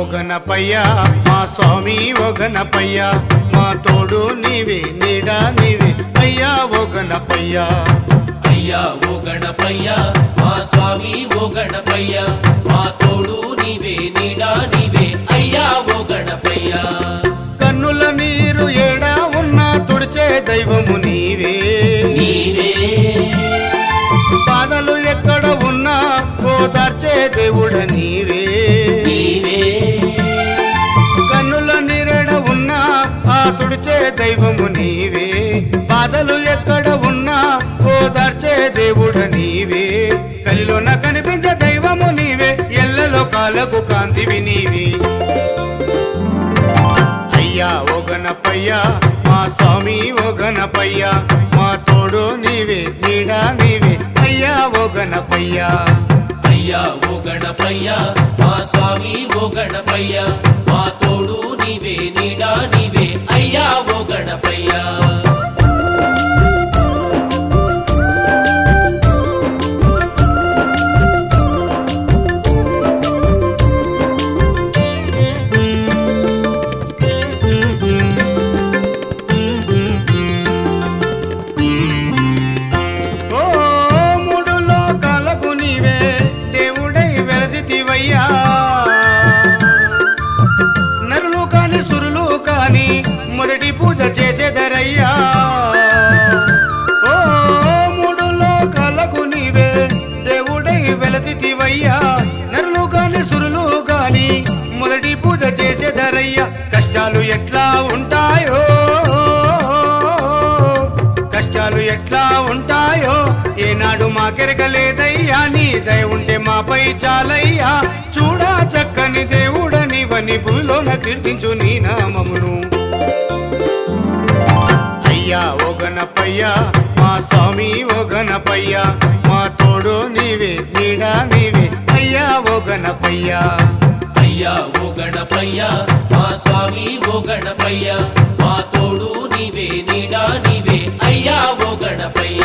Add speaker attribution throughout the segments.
Speaker 1: గణపయ్య మా స్వామి ఓ గణపయ్య మా తోడు నీవే నీడా నీవే అయ్యా ఓ గణపయ్య
Speaker 2: అయ్యా ఓ గణపయ్య మా స్వామి ఓ గణపయ్య మా తోడు నీవే నీడా నీవే అయ్యా ఓ గణపయ్య
Speaker 1: కన్నుల నీరు ఏడా ఉన్నా తుడిచే దైవము నీవే
Speaker 2: నీవే
Speaker 1: బాధలు ఎక్కడ ఉన్నా ఓదార్చే దేవుడ నీవే
Speaker 2: నీవే
Speaker 1: కన్నుల నీరెడ ఉన్నా ఆ తుడిచే దైవము నీవే బాధలు ఎక్కడ ఉన్నా ఓదార్చే దేవుడ నీవే కలిలోన కనిపించే దైవము నీవే ఎల్లలో కాలకు కాంతివి నీవే అయ్యా ఓ గణపయ్య మా స్వామి ఓ గణపయ్య మా తోడు నీవే నీడా నీవే అయ్యా ఓ గణపయ్య
Speaker 2: అయ్యా ఓ గణపయ్య మా స్వామి ఓ గణపయ్య మా తోడు నీవే నీడా నీవే అయ్యా ఓ గణపయ్య
Speaker 1: ఓ మూడు లోకాలకు నీవే దేవుడై వెలసితివయ్యా నరులు కాని సురులు కాని మొదటి పూజ చేసేదరయ్యా ఓ మూడు లోకాలకు నీవే దేవుడై వెలసితివయ్యా నరులు కాని సురులు కాని మొదటి పూజ చేసేదరయ్యా కష్టాలు ఎట్లా ఉంటాయో కష్టాలు ఎట్లా ఉంటాయో ఏనాడు మాకెరగలేదయ్యా నీ దయ ఉంటే మాపై చాలయ్యా చూడా చక్కని దేవుడనివని భూలోన కీర్తించు నీ నామమును అయ్యా ఓ గణపయ్య మా స్వామి ఓ గణపయ్య మా తోడు నీవే నీడా నీవే అయ్యా ఓ గణపయ్య
Speaker 2: అయ్యా ఓ గణపయ్య మా స్వామి ఓ గణపయ్య మా తోడు నీవే నీడా నీవే అయ్యా ఓ గణపయ్య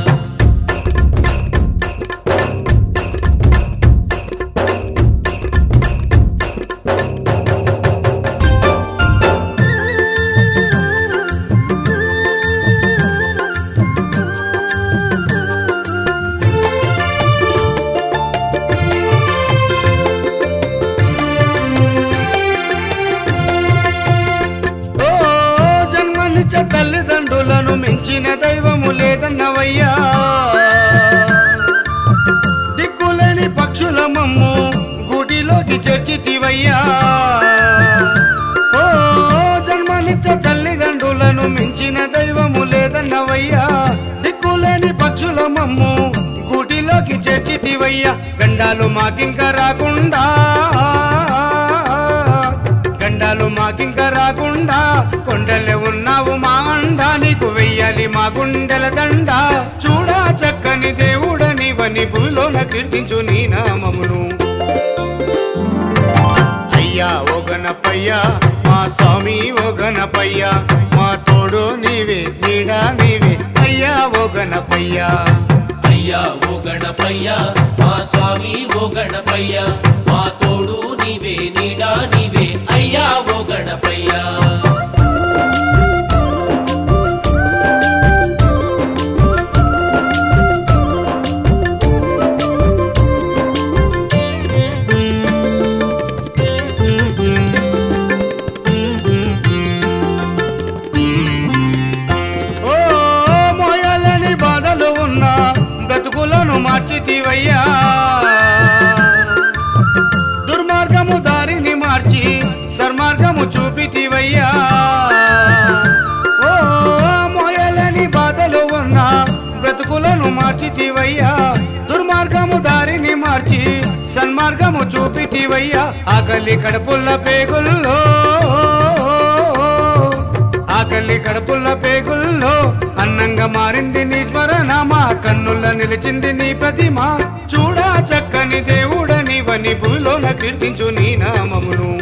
Speaker 1: ఓ జన్మనిచ్చ తల్లిదండ్రులను మించిన దైవము లేదన్నవయ్యా దిక్కులేని పక్షుల మమ్ము గుడిలోకి చేర్చితివయ్యా ఓ జన్మనిచ్చ తల్లిదండ్రులను మించిన దైవము లేదన్నవయ్యా దిక్కులేని పక్షుల మమ్ము గుడిలోకి చేర్చితివయ్యా గండాలు మాకింక రాకుండా గండాలు మాకింక రాకుండా కొండలే ఉన్నావు మా అండ నీకు వెయ్యాలి మా గుండెల దండ చూడా చక్కని దేవుడనివని భూలోన కీర్తించు నీ నామమును అయ్యా ఓ గణపయ్య మా స్వామి ఓ గణపయ్య మా తోడు నీవే నీడా నీవే అయ్యా ఓ గణపయ్య
Speaker 2: అయ్యా ఓ గణపయ్య మా స్వామి ఓ గణపయ్య మా తోడు నీవే నీడా నీవే అయ్యా ఓ గణపయ్య
Speaker 1: ఓ మోయాలని బాధలు ఉన్నా బ్రతుకులను మార్చితివయ్యా దుర్మార్గము దారిని మార్చి సన్మార్గము చూపితివయ్యా ఓ మోయాలని బాధలు ఉన్నా బ్రతుకులను మార్చితివయ్యా దుర్మార్గము దారిని మార్చి సన్మార్గము చూపితివయ్యా ఆకలి కడుపుల్ల పేగుల్లో ఆకలి కడుపుల్ల పేగుల్లో అన్నంగా మారింది నీ స్మరణ మా కన్నుల్ల నిలిచింది నీ ప్రతిమ చూడా చక్కని దేవుడనివని భూలోన కీర్తించు నీ నామమును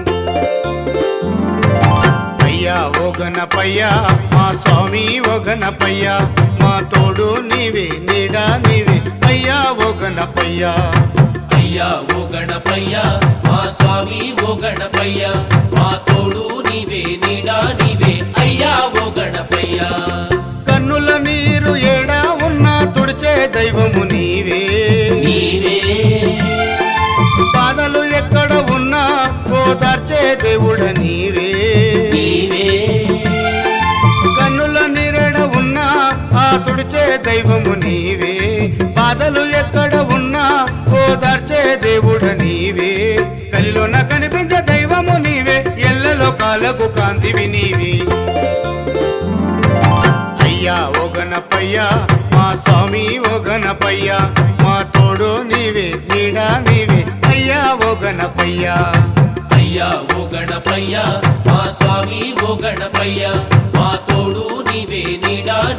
Speaker 1: అయ్యా ఓ గణపయ్య మా స్వామి ఓ గణపయ్య మా తోడు నీవే నీడా నీవే అయ్యా ఓ గణపయ్య
Speaker 2: అయ్యా అయ్యా ఓ గణపయ్య మా స్వామి ఓ గణపయ్య మా తోడు నీవే నీడా నీవే అయ్యా ఓ గణపయ్య
Speaker 1: కన్నుల నీరు ఏడా ఉన్నా తుడిచే దైవము నీవే
Speaker 2: నీవే
Speaker 1: బాధలు ఎక్కడ ఉన్నా ఓదార్చే దేవుడ నీవే
Speaker 2: నీవే
Speaker 1: కన్నుల నీరెడ ఉన్నా ఆ తుడిచే దైవము నీవే బాధలు ఎక్కడ ఉన్నా ఓదార్చే దేవుడ నీవే కలిలోన కనిపించే దైవము నీవే ఎల్లలో కాలకు కాంతివి నీవే అయ్యా ఓ గణపయ్య మా స్వామి ఓ గణపయ్య మా తోడు నీవే నీడా నీవే అయ్యా ఓ గణపయ్య
Speaker 2: అయ్యా ఓ గణపయ్య మా స్వామి ఓ గణపయ్య మా తోడు నీవే నీడా